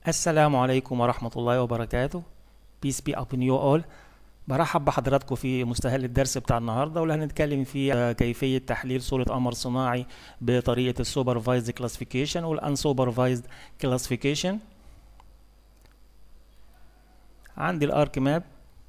السلام عليكم ورحمة الله وبركاته Peace be upon you all برحب بحضراتكم في مستهل الدرس بتاع النهاردة واللي هنتكلم فيه آه، كيفية تحليل صورة قمر صناعي بطريقة السوبرفايزد كلاسيفيكيشن والانسوبرفايزد كلاسيفيكيشن عندي الارك ماب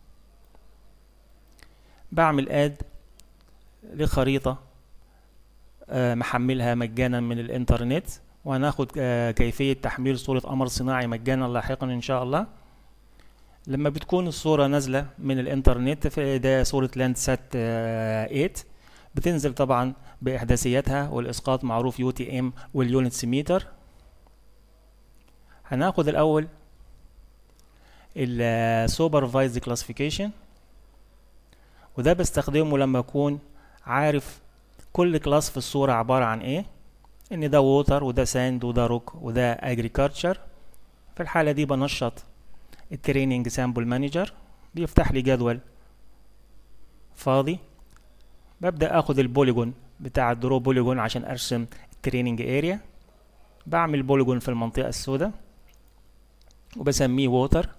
بعمل اد لخريطة آه، محملها مجانا من الانترنت وهناخد آه، كيفية تحميل صورة قمر صناعي مجانا لاحقا ان شاء الله لما بتكون الصورة نازلة من الانترنت في ده صورة لاند سات 8 بتنزل طبعا باحداثياتها والاسقاط معروف يو تي ام واليونتس ميتر هناخد الاول السوبرفايزد كلاسيفيكيشن وده بستخدمه لما اكون عارف كل كلاس في الصورة عبارة عن ايه ان ده ووتر وده ساند وده روك وده اجريكالتشر في الحالة دي بنشط التريننج سامبل مانجر بيفتح لي جدول فاضي ببدأ اخد البوليجون بتاع الدرو بوليجون عشان ارسم التريننج اريا بعمل بوليجون في المنطقة السوداء وبسميه ووتر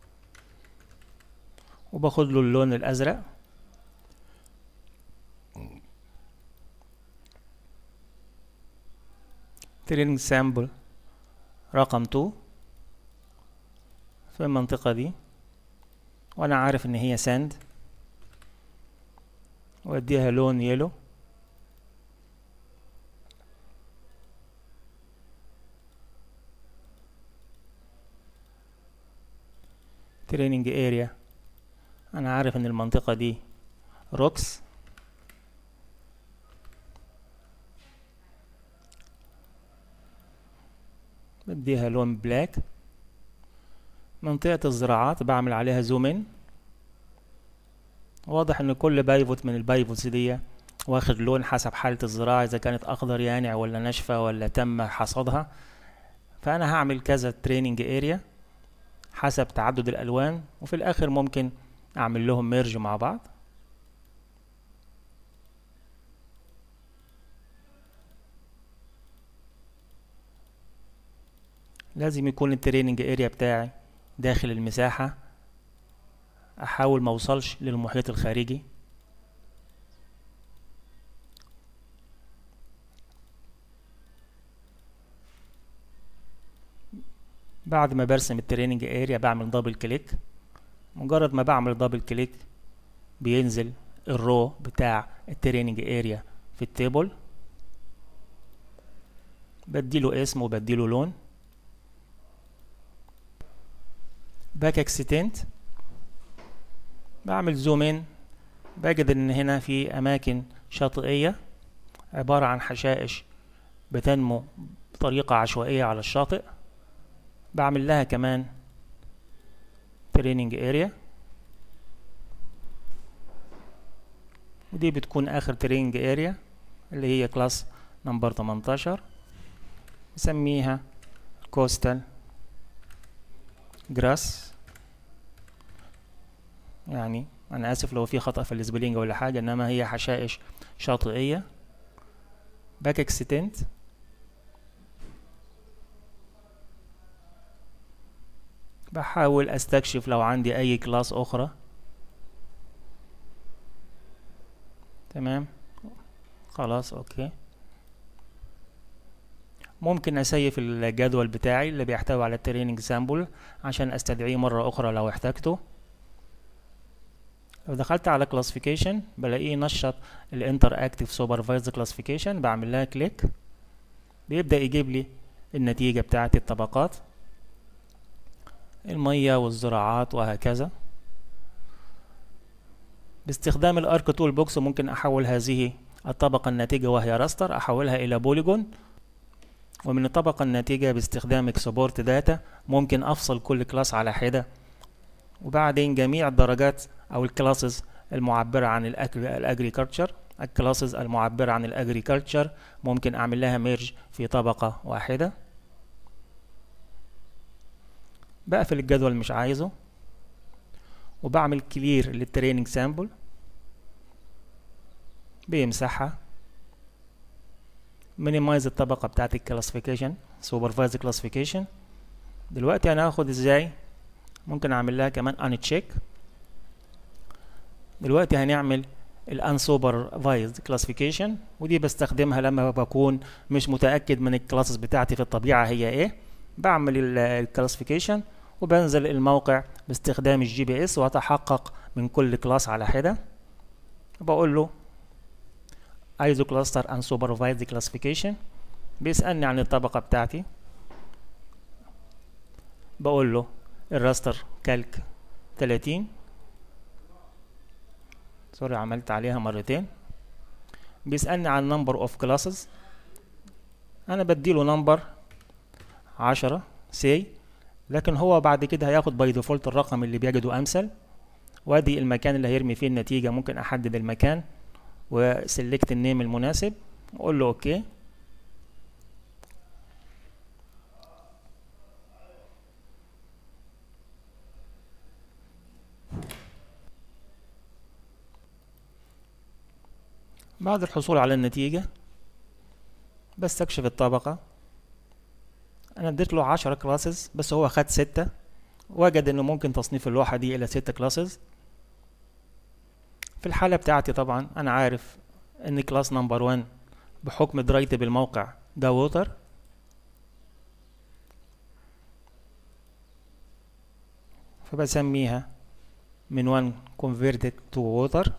وباخد له اللون الازرق تريننج سامبل رقم 2 في المنطقة دي وانا عارف ان هي ساند واديها لون يلو تريننج اريا انا عارف ان المنطقة دي روكس بديها لون بلاك منطقة الزراعات بعمل عليها زوم ان واضح ان كل بايفوت من البايفوتس دي واخد لون حسب حالة الزراعة اذا كانت اخضر يانع ولا ناشفة ولا تم حصادها فانا هعمل كذا تريننج اريا حسب تعدد الالوان وفي الاخر ممكن اعمل لهم ميرج مع بعض لازم يكون التريننج اريا بتاعي داخل المساحة احاول ما اوصلش للمحيط الخارجي بعد ما برسم التريننج اريا بعمل دبل كليك مجرد ما بعمل دبل كليك بينزل الرو بتاع التريننج اريا في التيبل بديله اسم وبديله لون باك اكستنت بعمل زوم ان بجد ان هنا في اماكن شاطئية عبارة عن حشائش بتنمو بطريقة عشوائية على الشاطئ بعمل لها كمان تريننج اريا ودي بتكون اخر تريننج اريا اللي هي كلاس نمبر 18 نسميها كوستال جراس يعني انا اسف لو في خطأ في السبيلنج ولا حاجة انما هي حشائش شاطئية باك اكستنت بحاول استكشف لو عندي اي كلاس اخرى تمام خلاص اوكي ممكن اسيف الجدول بتاعي اللي بيحتوي على التريننج سامبل عشان استدعيه مرة اخرى لو احتاجته لو دخلت على كلاسيفيكيشن بلاقيه نشط الانتر اكتيف سوبرفايزد كلاسيفيكيشن بعمل لها كليك بيبدأ يجيب لي النتيجة بتاعت الطبقات المية والزراعات وهكذا باستخدام الارك تول بوكس ممكن احول هذه الطبقة الناتجة وهي راستر احولها الى بوليجون ومن الطبقة الناتجة باستخدام اكسبورت داتا ممكن افصل كل كلاس على حدة وبعدين جميع الدرجات او الكلاسز المعبرة عن الاجريكلتشر الكلاسز المعبرة عن الاجريكلتشر ممكن اعمل لها ميرج في طبقة واحدة بقفل الجدول مش عايزه وبعمل كلير للتريننج سامبل بيمسحها مينيمايز الطبقة بتاعت الكلاسيفيكيشن سوبرفايز كلاسيفيكيشن دلوقتي انا هاخد ازاي ممكن اعمل لها كمان ان تشيك دلوقتي هنعمل الانسوبرفايزد كلاسيفيكيشن ودي بستخدمها لما بكون مش متاكد من الكلاسز بتاعتي في الطبيعه هي ايه بعمل الكلاسيفيكيشن وبنزل الموقع باستخدام الجي بي اس واتحقق من كل كلاس على حده بقول له ايزو كلاستر ان سوبرفايزد كلاسيفيكيشن بيسالني عن الطبقه بتاعتي بقول له الراستر كالك 30 سوري عملت عليها مرتين بيسألني عن number of classes انا بديله نمبر عشرة سي لكن هو بعد كده هياخد باي ديفولت الرقم اللي بيجده امثل وادي المكان اللي هيرمي فيه النتيجة ممكن احدد المكان وسلكت النيم المناسب واقول له اوكي بعد الحصول على النتيجة بستكشف الطبقة أنا اديت له عشرة كلاسز بس هو خد ستة وجد إنه ممكن تصنيف اللوحة دي إلى ستة كلاسز في الحالة بتاعتي طبعا أنا عارف إن كلاس نمبر 1 بحكم درايتي بالموقع ده ووتر فبسميها من 1 converted to water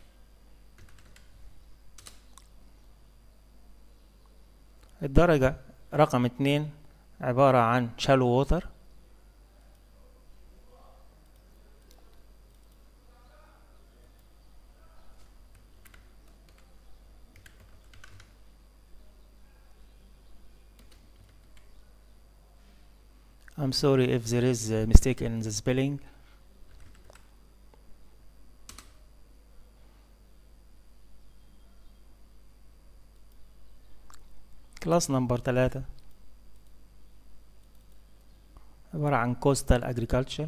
الدرجة رقم اتنين عبارة عن shallow water I'm sorry if there is a mistake in the spelling كلاس نمبر تلاتة عبارة عن coastal agriculture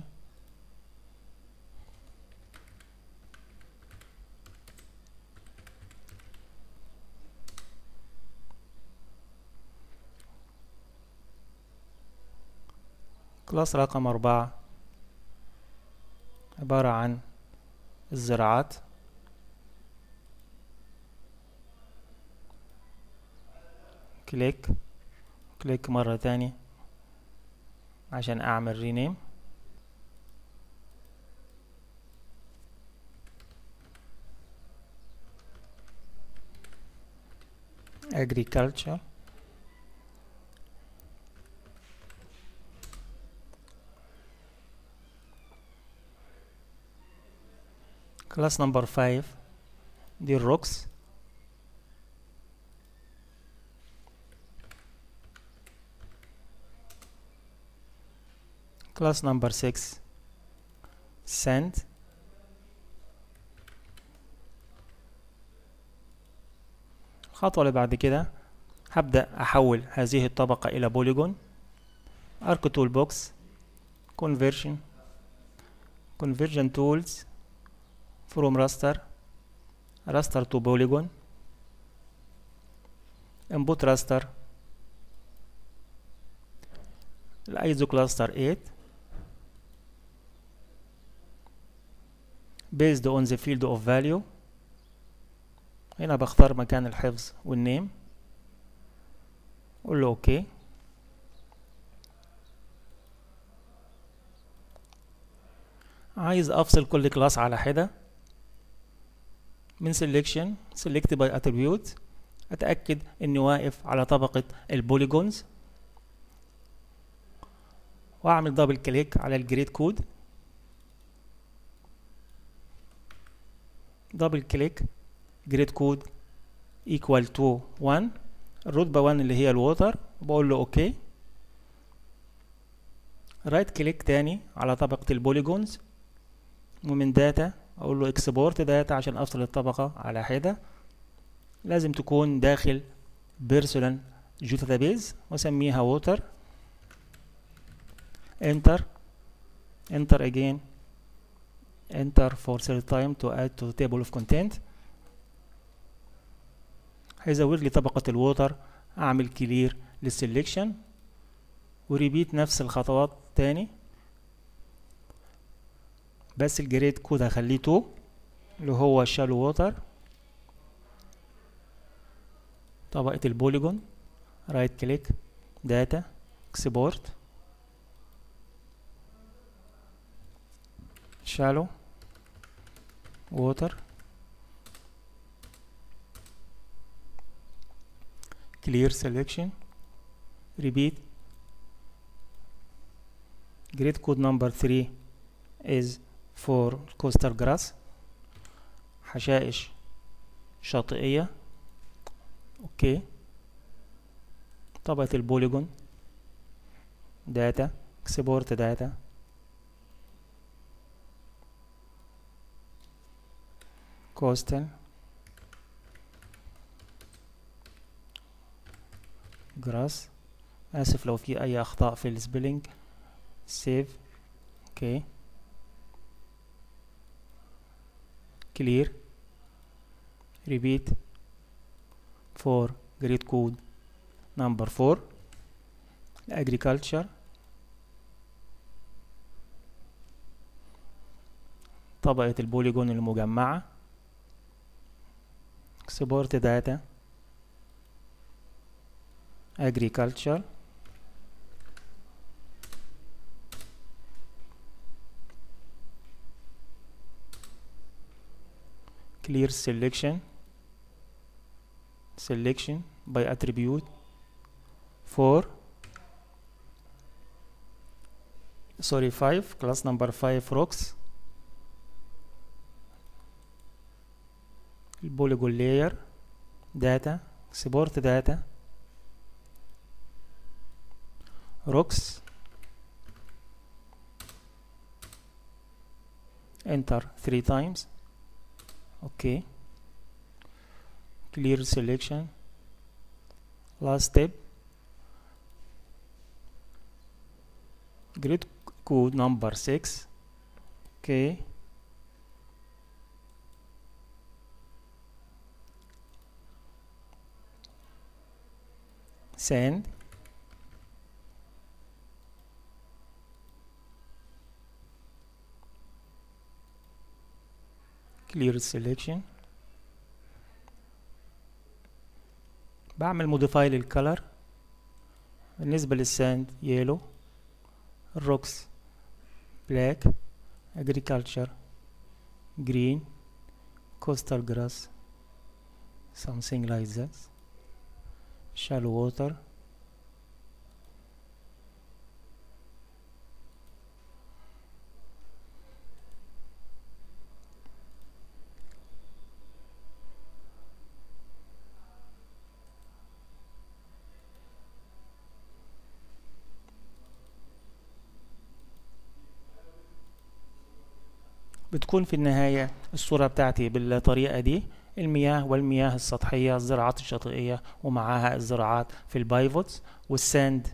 كلاس رقم أربعة عبارة عن الزراعات كليك كليك مرة تانية عشان أعمل رينيم agriculture class number 5 دي الروكس class number 6 send الخطوة اللي بعد كده هبدأ أحول هذه الطبقة إلى بوليجون arc tool box conversion conversion tools from raster raster to polygon input raster الايزو كلاستر 8 based on the field of value هنا بختار مكان الحفظ والنيم اقول له اوكي عايز افصل كل كلاس على حده من selection select by attribute اتاكد اني واقف على طبقه البوليجونز واعمل دبل كليك على الجريد كود دبل كليك جريد كود equal to 1 الرتبة 1 اللي هي الووتر بقول له اوكي رايت كليك تاني على طبقة البوليجونز ومن داتا اقول له اكسبورت داتا عشان افصل الطبقة على حدة لازم تكون داخل بيرسونال جو داتابيز واسميها ووتر enter enter again enter for third time to add to the table of content هيزود لي طبقة الووتر اعمل كلير للسلكشن وريبيت نفس الخطوات تاني بس الجريد كود هخليه تو اللي هو شالو ووتر طبقة البوليجون رايت كليك داتا اكسبورت shallow water clear selection repeat grid code number 3 is for coastal grass حشائش شاطئية اوكي طبقة البوليجون داتا اكسبورت داتا coastal grass اسف لو في اي اخطاء في السبيلنج سيف اوكي clear repeat for grid code number 4 agriculture طبقة البوليجون المجمعة export data agriculture clear selection selection by attribute for sorry 5 class number 5 rocks البوليجون layer data export data rocks enter three times okay clear selection last step grid code number 6 okay send clear selection بعمل modify للcolor بالنسبة للساند yellow الروكس black agriculture green coastal grass something like that shallow water بتكون في النهاية الصورة بتاعتي بالطريقة دي المياه والمياه السطحية الزراعات الشاطئية ومعاها الزراعات في البايفوتس والساند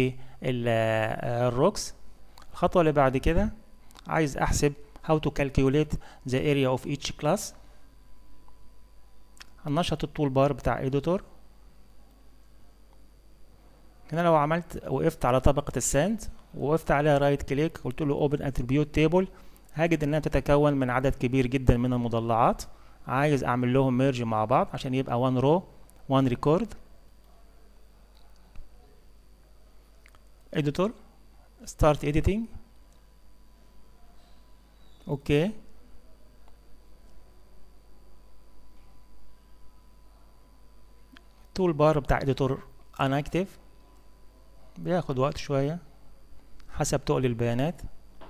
والروكس الخطوة اللي بعد كده عايز أحسب how to calculate the area of each class هنشط التول بار بتاع اديتور هنا لو عملت وقفت على طبقة الساند ووقفت عليها رايت كليك قلت له اوبن اتريبيوت تيبل هجد انها تتكون من عدد كبير جدا من المضلعات عايز اعمل لهم ميرج مع بعض عشان يبقى وان رو وان ريكورد editor start editing اوكي التول بار بتاع editor unactive بياخد وقت شوية حسب تقل البيانات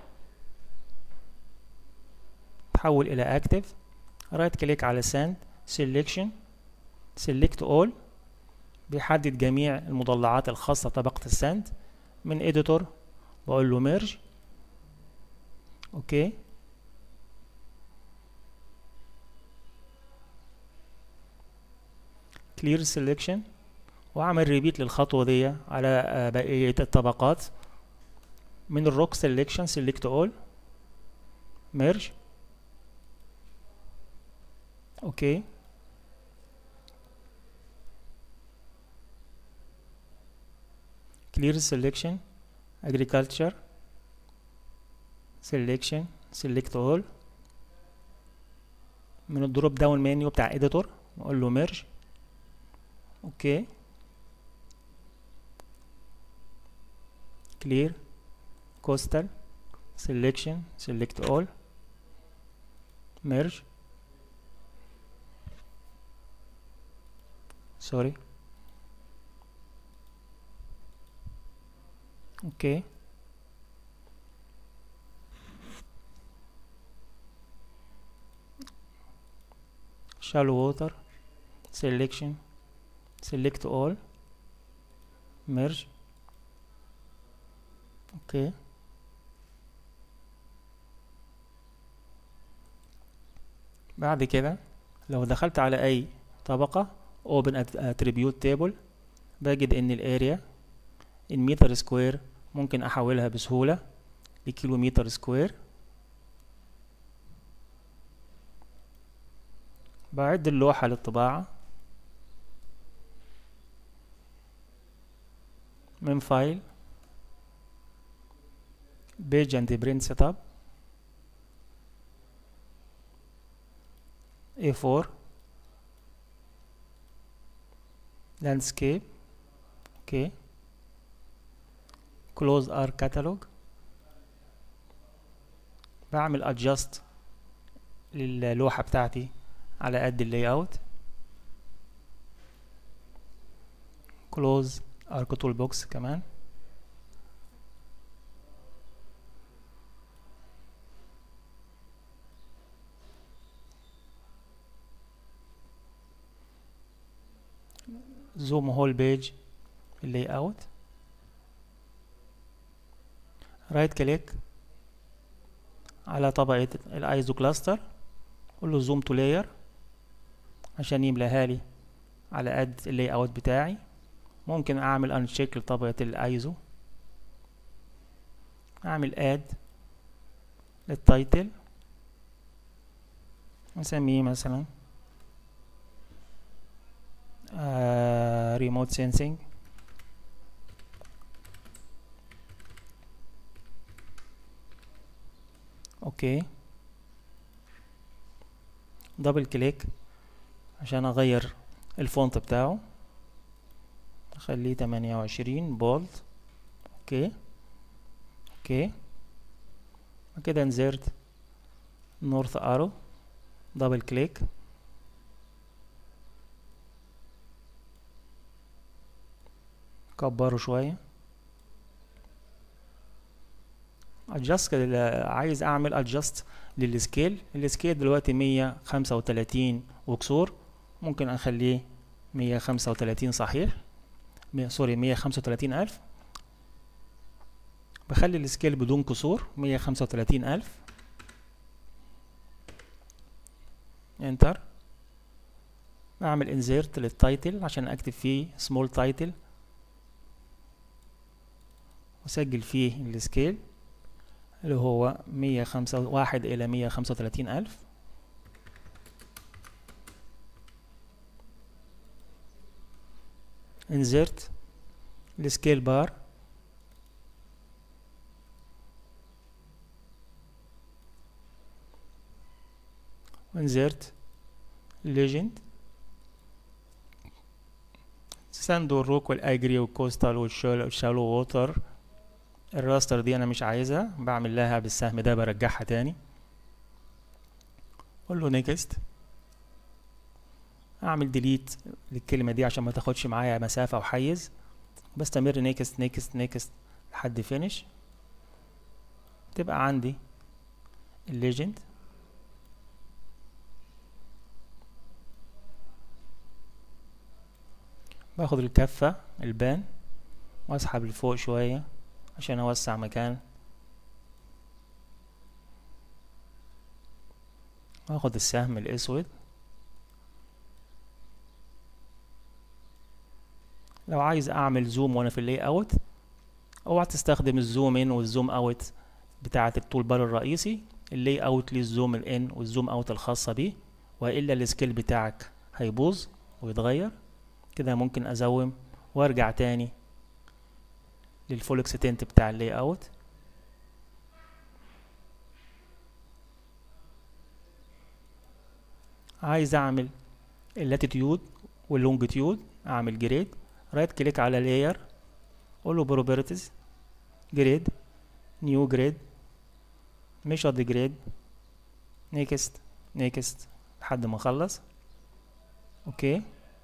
تحول إلى active رايت كليك على send selection select all بيحدد جميع المضلعات الخاصة بطبقة السند من editor بقول له merge اوكي clear selection واعمل ريبيت للخطوة دي على بقية الطبقات من الروك selection select all merge اوكي clear selection agriculture selection select all من الدروب داون منيو بتاع editor نقول له merge اوكي clear coastal selection select all merge sorry okay shallow water selection select all merge okay بعد كده لو دخلت على اي طبقة open attribute table بجد ان الاريا المتر سكوير ممكن احولها بسهولة لكيلومتر سكوير بعد اللوحة للطباعة من فايل page and print setup A4 landscape okay close our catalog بعمل adjust للوحة بتاعتي على قد اللاي اوت close arc tool box كمان zoom whole page layout رايت كليك على طبقة الايزو كلاستر قول له زوم تو لاير عشان يملاها لي على قد اللاي اوت بتاعي ممكن اعمل انشيك لطبقة الايزو اعمل اد للتايتل نسميه مثلا ريموت سينسينج اوكي دبل كليك عشان اغير الفونت بتاعه اخليه تمانية وعشرين بولد اوكي اوكي كده نزلت نورث ارو دبل كليك كبره شوية adjust عايز اعمل adjust للسكيل السكيل دلوقتي مية خمسة وتلاتين وكسور ممكن اخليه مية خمسة وتلاتين صحيح مية سوري مية خمسة وتلاتين الف بخلي السكيل بدون كسور مية خمسة وتلاتين الف انتر اعمل انزيرت للتايتل عشان اكتب فيه سمول تايتل وسجل فيه السكيل اللي هو مية خمسة واحد إلى مية خمسة وتلاتين ألف insert السكيل بار insert legend ساند والروك والاجري والكوستال والشالو ووتر الراستر دي انا مش عايزها بعمل لها بالسهم ده برجعها تاني اقول له نيكست اعمل ديليت للكلمه دي عشان ما تاخدش معايا مسافه وحيز بستمر نيكست نيكست نيكست لحد فينش تبقى عندي الليجند باخد الكفة البان واسحب لفوق شوية عشان اوسع مكان واخد السهم الاسود لو عايز اعمل زوم وانا في اللاي اوت اوعى تستخدم الزوم ان والزوم اوت بتاعة التول بار الرئيسي اللاي اوت ليه الزوم الان والزوم اوت الخاصة بيه والا السكيل بتاعك هيبوظ ويتغير كده ممكن ازوم وارجع تاني للفول اكستنت بتاع اللاي اوت عايز اعمل اللاتيتيود واللونجيتيود اعمل جريد رايت كليك على لاير اقول له بروبرتيز جريد نيو جريد ميجر ذا جريد نيكست نيكست لحد ما اخلص اوكي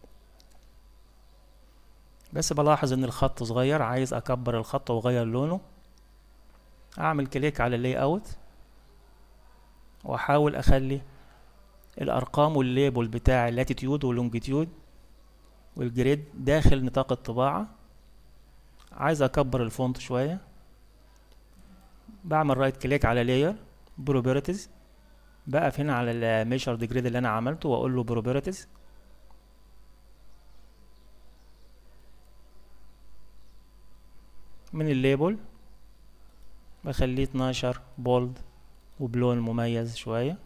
بس بلاحظ ان الخط صغير عايز اكبر الخط واغير لونه اعمل كليك على اللاي اوت واحاول اخلي الارقام والليبل بتاع اللاتيتيود واللونجيتيود والجريد داخل نطاق الطباعة عايز اكبر الفونت شوية بعمل رايت كليك على لاير بروبرتيز بقف هنا على الميجر جريد اللي انا عملته واقول له بروبرتيز من الليبل بخليه 12 بولد وبلون مميز شوية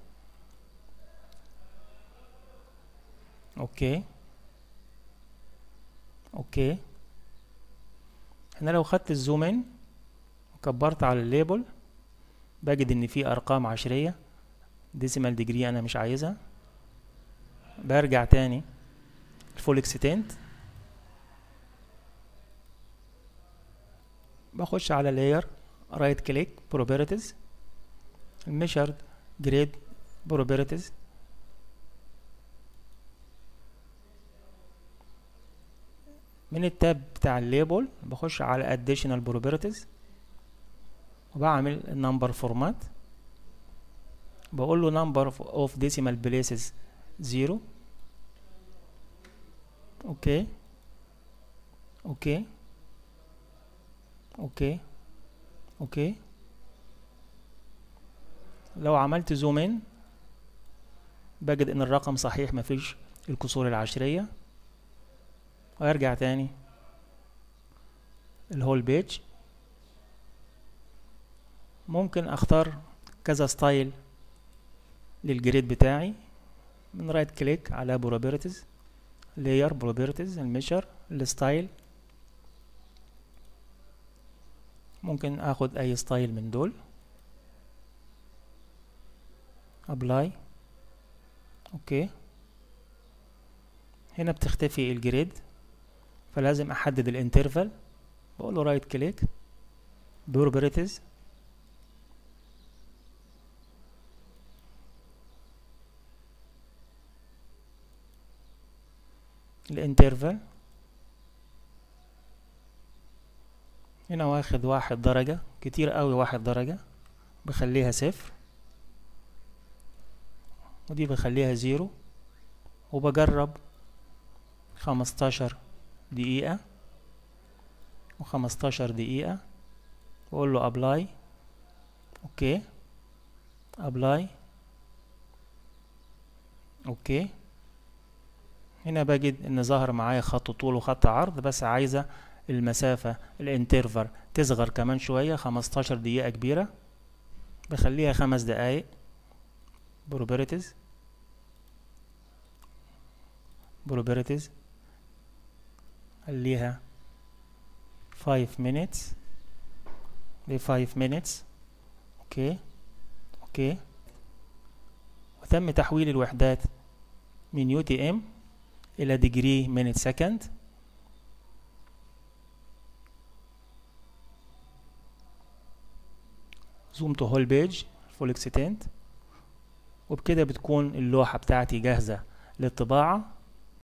اوكي اوكي هنا لو خدت الزوم ان وكبرت على الليبل بجد ان في ارقام عشرية ديسيمال ديجري انا مش عايزها برجع تاني الفول اكستنت بخش على لاير رايت كليك بروبرتيز measured grade properties من التاب بتاع الليبل بخش على additional properties وبعمل number format بقول له number of decimal places zero اوكي اوكي اوكي اوكي لو عملت زوم ان بجد ان الرقم صحيح مفيش الكسور العشرية وارجع تاني الهول بيج ممكن اختار كذا ستايل للجريد بتاعي من رايت كليك على بروبرتيز لاير بروبرتيز الميشر الستايل ممكن اخد اي ستايل من دول ابلاي اوكي هنا بتختفي الجريد فلازم احدد الانترفال بقول له رايت كليك بروبرتيز الانترفال هنا واخد واحد درجة كتير قوي واحد درجة بخليها صفر ودي بخليها زيرو وبجرب خمستاشر دقيقة وخمستاشر دقيقة واقول له ابلاي اوكي ابلاي اوكي هنا بجد ان ظهر معايا خط طول وخط عرض بس عايزة المسافة الانترفر تصغر كمان شوية خمستاشر دقيقة كبيرة بخليها خمس دقايق بروبرتيز بروبرتيز خليها 5 minutes ب 5 minutes اوكي اوكي وتم تحويل الوحدات من يو تي ام الى ديجري minute second زوم تو هول بيج فول اكستنت وبكده بتكون اللوحة بتاعتي جاهزة للطباعة